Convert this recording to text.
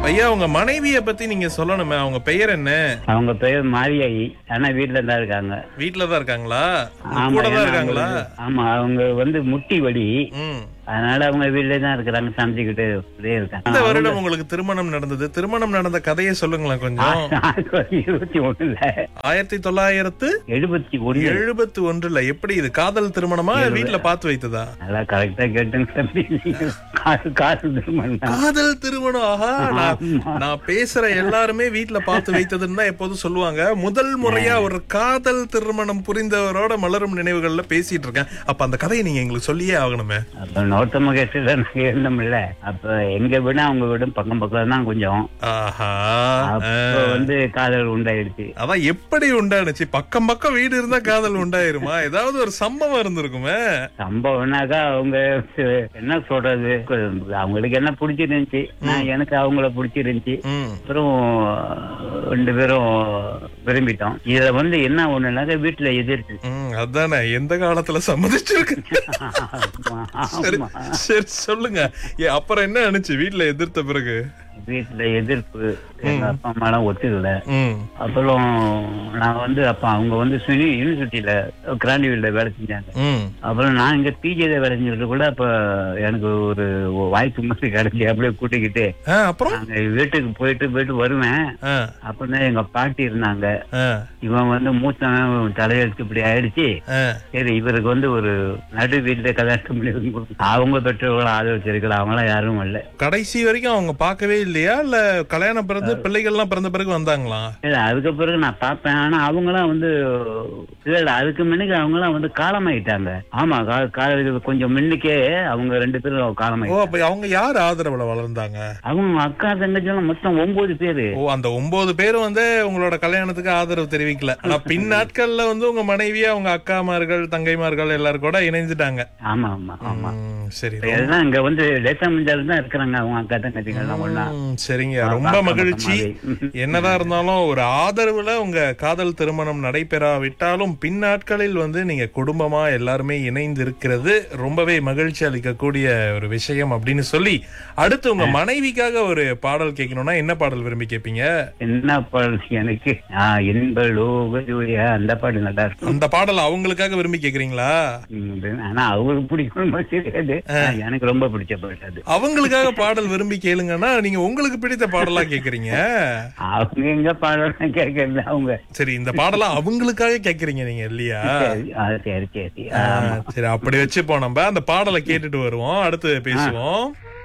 ஐயா உங்க மனைவிய பத்தி நீங்க சொல்லணுமே அவங்க பெயர் என்ன அவங்க பேர் மாரியாயி ஆனா வீட்டுல தான் இருக்காங்க வீட்ல தான் இருக்காங்களா ஆமா கூட தான் ஏன்னா இருக்காங்களா அவங்களுக்கு- ஆமா அவங்க வந்து முட்டி வலி ம் அதனால அவங்க வீட்டுல தான் இருக்கிறாங்க சமைச்சுக்கிட்டு அப்படியே இருக்காங்க இந்த வருடம் உங்களுக்கு திருமணம் நடந்தது திருமணம் நடந்த கதையை சொல்லுங்களேன் கொஞ்சம் இருபத்தி ஒண்ணுல ஆயிரத்தி தொள்ளாயிரத்து எழுபத்தி ஒண்ணு எழுபத்தி ஒன்றுல எப்படி இது காதல் திருமணமா வீட்ல பார்த்து வைத்ததா நல்லா கரெக்டா கேட்டுங்க தம்பி நீங்க காசு காசு திருமணம் தான். காதல் திருமணம் ஆஹா நான் நான் பேசுற எல்லாருமே வீட்ல பார்த்து வைத்ததுன்னு தான் எப்போதும் சொல்லுவாங்க முதல் முறையா ஒரு காதல் திருமணம் புரிந்தவரோட மலரும் நினைவுகள்ல பேசிட்டு இருக்கேன் அப்ப அந்த கதையை நீங்க எங்களுக்கு சொல்லியே ஆகணுமே அப்ப நோத்தம கேட்டுல நாங்க இருந்தோம்ல அப்ப எங்க விட அவங்க விட பக்கம் பக்கம் தான் கொஞ்சம் ஆஹா அப்ப வந்து காதல் உண்டாயிடுச்சு அதான் எப்படி உண்டானுச்சு பக்கம் பக்கம் வீடு இருந்தா காதல் உண்டாயிருமா ஏதாவது ஒரு சம்பவம் இருந்திருக்குமே சம்பவம்னாக்கா அவங்க என்ன சொல்றது அவங்களுக்கு என்ன பிடிச்சிருந்துச்சு நான் எனக்கு அவங்கள பிடிச்சிருந்துச்சு ம் அப்புறம் ரெண்டு பேரும் விரும்பிட்டோம் இதுல வந்து என்ன ஒண்ணுனாக்கா வீட்டுல எதிர்த்து ம் அதானே எந்த காலத்துல சம்மதிச்சிருக்கு சரி ஆமா. சரி சொல்லுங்க ஏ, அப்புறம் என்ன ஆனிச்சு வீட்ல எதிர்த்த பிறகு வீட்டுல எதிர்ப்பு எங்க அப்பா அம்மா எல்லாம் ஒத்துக்கல ம் அப்புறம் நான் வந்து அப்ப அவங்க வந்து சுனி யூனிவர்சிட்டியில கிராண்டிவில்ல வேலை செஞ்சாங்க ம் அப்புறம் நான் இங்க பிஜேல வேலை செஞ்சுட்டு கூட அப்ப எனக்கு ஒரு வாய்ப்பு மாதிரி கிடைச்சி அப்படியே கூட்டிக்கிட்டு ஆ, அப்புறம் நாங்க வீட்டுக்கு போயிட்டு போயிட்டு வருவேன் ஆ, அப்பதான் எங்க பாட்டி இருந்தாங்க ஆ, இவன் வந்து மூத்தவன் தலையெழுத்து இப்படி ஆயிடுச்சு ஆ. சரி இவருக்கு வந்து ஒரு நடு வீட்டுல கல்யாணம் பண்ணி வைக்க கொடுக்கணும். அவங்க பெற்றோர்களும் ஆதரவு அவங்க எல்லாம் யாரும் இல்ல கடைசி வரைக்கும் அவங்க பார்க்கவே இல்லையா இல்ல கல்யாணம் பிறந்து பிள்ளைகள்லாம் பிறந்த பிறகு வந்தாங்களா இல்ல அதுக்கு பிறகு நான் பார்ப்பேன் ஆனா அவங்க எல்லாம் வந்து இல்ல இல்ல அதுக்கு முன்னுக்கு அவங்க எல்லாம் வந்து காலமாயிட்டாங்க ஆமா கா- கா- இது கொஞ்சம் முன்னுக்கே அவங்க ரெண்டு பேரும் ஓ காலமாயிட்டாங்க அப்ப அவங்க யார் ஆதரவுல வளர்ந்தாங்க அவங்க அக்கா தங்கச்சி எல்லாம் மொத்தம் ஒன்பது பேரு ஓ அந்த ஒன்பது பேரும் வந்து உங்களோட கல்யாணத்துக்கு ஆதரவு தெரிவிக்கல ஆனா பின் நாட்கள்ல வந்து உங்க மனைவியா உங்க அக்காமார்கள் தங்கைமார்கள் எல்லாரும் கூட இணைஞ்சிட்டாங்க ஆமா ஆமா ஆமா ம், சரி இப்ப எல்லாம் இங்க வந்து லேசா மஞ்சால தான் இருக்கிறாங்க அவங்க அக்கா தங்கச்சிங்க எல்லாம் ஒண்ணா ம், சரிங்க ரொம்ப மகிழ்ச்சி என்னதான் இருந்தாலும் ஒரு ஆதரவுல உங்க காதல் திருமணம் நடைபெறாவிட்டாலும் பின் நாட்களில் வந்து நீங்க குடும்பமா எல்லாருமே இணைந்து இருக்கிறது ரொம்பவே மகிழ்ச்சி அளிக்கக்கூடிய ஒரு விஷயம் அப்படின்னு சொல்லி அடுத்து உங்க மனைவிக்காக ஒரு பாடல் கேட்கணும்னா என்ன பாடல் விரும்பி கேட்பீங்க என்ன பாடல் எனக்கு ஆஹ் இன்ப லோக ஜோதியா அந்த பாட்டு நல்லா இருக்கும் அந்த பாடல் அவங்களுக்காக விரும்பி கேக்குறீங்களா ம், ஆனா அவங்களுக்கு பிடிக்கும் தெரியாது ஆனா எனக்கு ரொம்ப பிடிச்ச பாட்டு அது அவங்களுக்காக பாடல் விரும்பி கேளுங்கன்னா நீங்க உங்களுக்கு பிடித்த பாடலா கேக்குறீங்க அவங்க எங்க பாடலாம் கேட்கறது அவங்க சரி இந்த பாடலா அவங்களுக்காக கேக்குறீங்க நீங்க இல்லையா சரி, ஆ, சரி சரி ஆ, ஆமா சரி அப்படி வச்சுப்போம் நம்ம அந்த பாடலை கேட்டுட்டு வருவோம் அடுத்து பேசுவோம்